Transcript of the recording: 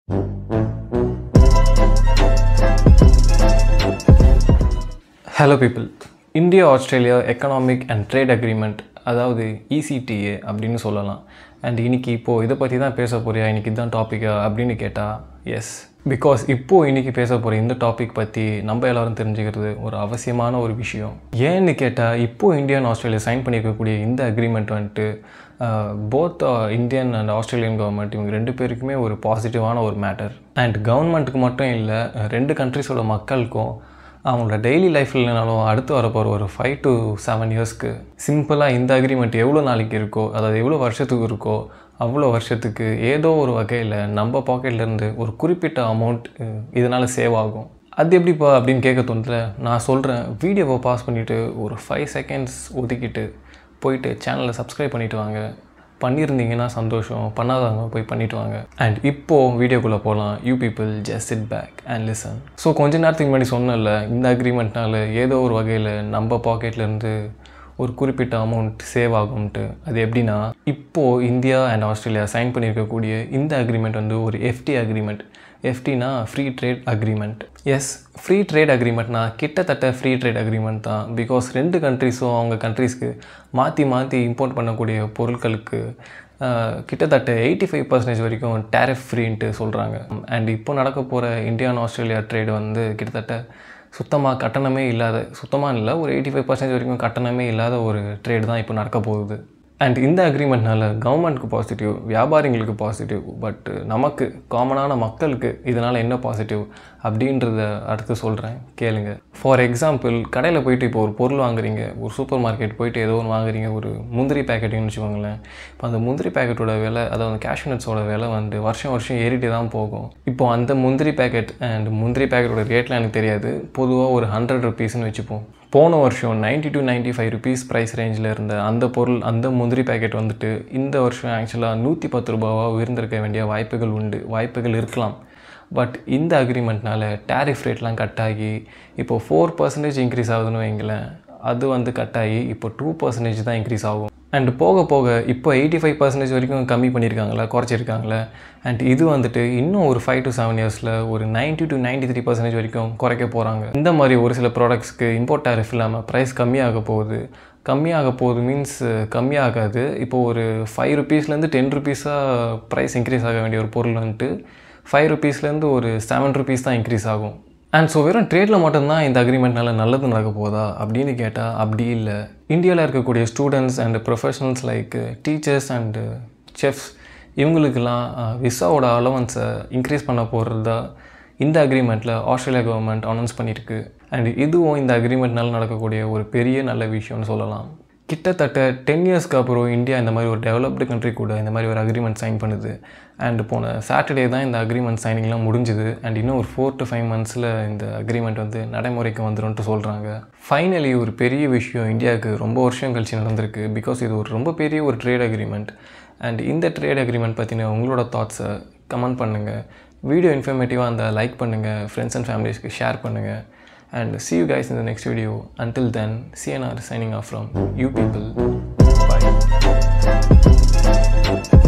Hello people India Australia economic and trade agreement அதாவது ECTA அப்படின்னு சொல்லலாம் அண்ட் இன்னைக்கு இப்போது இதை பற்றி தான் பேச போறியா இன்னைக்கு இதுதான் டாப்பிக்கா அப்படின்னு கேட்டால் எஸ் பிகாஸ் இப்போது இன்னைக்கு பேச போகிற இந்த டாபிக் பற்றி நம்ம எல்லாரும் தெரிஞ்சுக்கிறது ஒரு அவசியமான ஒரு விஷயம் ஏன்னு கேட்டால் இப்போது இந்தியா அண்ட் ஆஸ்திரேலியா சைன் பண்ணியிருக்கக்கூடிய இந்த அக்ரிமெண்ட் வந்துட்டு both Indian and Australian government இவங்க ரெண்டு பேருக்குமே ஒரு பாசிட்டிவான ஒரு மேட்டர் அண்ட் கவர்மெண்ட்டுக்கு மட்டும் இல்லை ரெண்டு கண்ட்ரிஸோட மக்களுக்கும் அவங்களோட டெய்லி லைஃப்பில் இல்லைனாலும் அடுத்து வரப்போகிற ஒரு ஃபைவ் டு செவன் இயர்ஸ்க்கு சிம்பிளாக இந்த அக்ரிமெண்ட் எவ்வளோ நாளைக்கு இருக்கோ அதாவது எவ்வளோ வருஷத்துக்கு இருக்கோ அவ்வளோ வருஷத்துக்கு ஏதோ ஒரு வகையில் நம்ம பாக்கெட்லேருந்து ஒரு குறிப்பிட்ட அமௌண்ட் இதனால் சேவ் ஆகும் அது எப்படிப்பா அப்படின்னு கேட்க தோணுதுல நான் சொல்கிறேன் வீடியோவை பாஸ் பண்ணிவிட்டு ஒரு ஃபைவ் செகண்ட்ஸ் ஒதுக்கிட்டு போயிட்டு சேனலை சப்ஸ்கிரைப் பண்ணிவிட்டு வாங்க பண்ணியிருந்தீங்கன்னா சந்தோஷம் பண்ணாதவங்க போய் பண்ணிட்டு வாங்க அண்ட் இப்போது வீடியோக்குள்ளே போகலாம் you people just it back and listen so கொஞ்ச நேரத்துக்கு முன்னாடி சொன்னல இந்த அக்ரிமெண்ட்னால ஏதோ ஒரு வகையில் நம்ம பாக்கெட்லேருந்து ஒரு குறிப்பிட்ட அமௌண்ட் சேவ் ஆகும்ட்டு அது எப்படின்னா இப்போது இந்தியா அண்ட் ஆஸ்திரேலியா சைன் பண்ணியிருக்கக்கூடிய இந்த அக்ரிமெண்ட் வந்து ஒரு எஃப்டி அக்ரிமெண்ட் எஃப்டினா free trade agreement yes free trade அக்ரிமெண்ட்னா கிட்டத்தட்ட ஃப்ரீ ட்ரேட் அக்ரிமெண்ட் தான் பிகாஸ் ரெண்டு கண்ட்ரிஸும் அவங்க கண்ட்ரீஸ்க்கு மாற்றி மாற்றி இம்போர்ட் பண்ணக்கூடிய பொருட்களுக்கு கிட்டத்தட்ட எயிட்டி ஃபைவ் பர்சன்டேஜ் வரைக்கும் டேரிஃப் ஃப்ரீன்ட்டு சொல்கிறாங்க அண்ட் இப்போ நடக்க போகிற இந்தியா அண்ட் ஆஸ்திரேலியா ட்ரேட் வந்து கிட்டத்தட்ட சுத்தமாக கட்டணமே இல்லாத சுத்தமாக இல்லை ஒரு எயிட்டி ஃபைவ் பர்சன்டேஜ் வரைக்கும் கட்டணமே இல்லாத ஒரு ட்ரேட் தான் இப்போ நடக்க போகுது அண்ட் இந்த அக்ரிமெண்ட்னால கவர்மெண்ட்க்கு பாசிட்டிவ் வியாபாரிங்களுக்கு பாசிட்டிவ் பட் நமக்கு காமனான மக்களுக்கு இதனால் என்ன பாசிட்டிவ் அப்படின்றத அடுத்து சொல்கிறேன் கேளுங்க ஃபார் எக்ஸாம்பிள் கடையில் போயிட்டு இப்போ ஒரு பொருள் வாங்குறீங்க ஒரு சூப்பர் மார்க்கெட் போயிட்டு ஏதோ ஒன்று வாங்குறீங்க ஒரு முந்திரி பேக்கெட்டுன்னு வச்சுக்கோங்களேன் இப்போ அந்த முந்திரி பேக்கெட்டோட விலை அதாவது கேஷ்நட்ஸோட விலை வந்து வருஷம் வருஷம் ஏறிட்டே தான் போகும் இப்போ அந்த முந்திரி பேக்கெட் அண்ட் முந்திரி பேக்கெட்டோட ரேட்லாம் எனக்கு தெரியாது பொதுவாக ஒரு ஹண்ட்ரட் ருபீஸ்னு வச்சுப்போம் போன வருஷம் ninety to ninety five rupees price ரேஞ்சில் இருந்த அந்த பொருள் அந்த முந்திரி பேக்கெட் வந்துட்டு இந்த வருஷம் ஆக்சுவலாக நூற்றி பத்து ரூபாவாக உயர்ந்திருக்க வேண்டிய வாய்ப்புகள் உண்டு வாய்ப்புகள் இருக்கலாம் பட் இந்த அக்ரிமெண்ட்னால டேரிஃப் ரேட்லாம் கட் ஆகி இப்போது ஃபோர் பர்சன்டேஜ் இன்க்ரீஸ் ஆகுதுன்னு வைங்களேன் அது வந்து கட் ஆகி இப்போ டூ பர்சன்டேஜ் தான் இன்க்ரீஸ் ஆகும் அண்ட் போக போக இப்போ எயிட்டி ஃபைவ் பர்சன்டேஜ் வரைக்கும் கம்மி பண்ணியிருக்காங்களே குறைச்சிருக்காங்களே அண்ட் இது வந்துட்டு இன்னும் ஒரு ஃபைவ் டு செவன் இயர்ஸில் ஒரு ninety to ninety three percentage வரைக்கும் குறைக்க போகிறாங்க இந்த மாதிரி ஒரு சில ப்ராடக்ட்ஸ்க்கு இம்போர்ட் டேரிஃப் இல்லாமல் ப்ரைஸ் கம்மியாக போகுது கம்மியாக போகுது மீன்ஸ் கம்மியாகாது இப்போது ஒரு ஃபைவ் ருபீஸ்லேருந்து டென் ருபீஸாக ப்ரைஸ் இன்க்ரீஸ் ஆக வேண்டிய ஒரு பொருள் வந்துட்டு ஃபைவ் ருபீஸ்லேருந்து ஒரு செவன் ருபீஸ் தான் இன்க்ரீஸ் ஆகும் அண்ட் ஸோ வெறும் ட்ரேடில் மட்டும்தான் இந்த அக்ரிமெண்ட்னால நல்லது நடக்க போதா அப்படின்னு கேட்டால் அப்படி இல்லை இந்தியாவில் இருக்கக்கூடிய students and professionals like teachers and chefs இவங்களுக்கெல்லாம் விசாவோட அலவன்ஸை இன்க்ரீஸ் பண்ண போகிறதா இந்த அக்ரிமெண்ட்டில் ஆஸ்திரேலியா கவர்மெண்ட் அனௌன்ஸ் பண்ணியிருக்கு அண்ட் இதுவும் இந்த அக்ரிமெண்ட்னால நடக்கக்கூடிய ஒரு பெரிய நல்ல விஷயம்னு சொல்லலாம் கிட்டத்தட்ட டென் இயர்ஸ்க்கு அப்புறம் இந்தியா இந்த மாதிரி ஒரு டெவலப்டு கண்ட்ரி கூட இந்த மாதிரி ஒரு அக்ரிமெண்ட் சைன் பண்ணுது அண்ட் போன சாட்டர்டே தான் இந்த அக்ரிமெண்ட் சைனிங்லாம் முடிஞ்சுது அண்ட் இன்னும் ஒரு ஃபோர் டு ஃபைவ் மந்த்ஸில் இந்த அக்ரிமெண்ட் வந்து நடைமுறைக்கு வந்துடும்ட்டு சொல்கிறாங்க ஃபைனலி ஒரு பெரிய விஷயம் இந்தியாவுக்கு ரொம்ப வருஷம் கழிச்சு நடந்திருக்கு பிகாஸ் இது ஒரு ரொம்ப பெரிய ஒரு ட்ரேட் அக்ரிமெண்ட் அண்ட் இந்த ட்ரேட் அக்ரிமெண்ட் பற்றின உங்களோட தாட்ஸை கமெண்ட் பண்ணுங்கள் வீடியோ இன்ஃபர்மேட்டிவாக அந்த லைக் பண்ணுங்கள் ஃப்ரெண்ட்ஸ் அண்ட் ஃபேமிலிஸ்க்கு ஷேர் பண்ணுங்கள் and see you guys in the next video. Until then, CNR signing off from you people. Bye.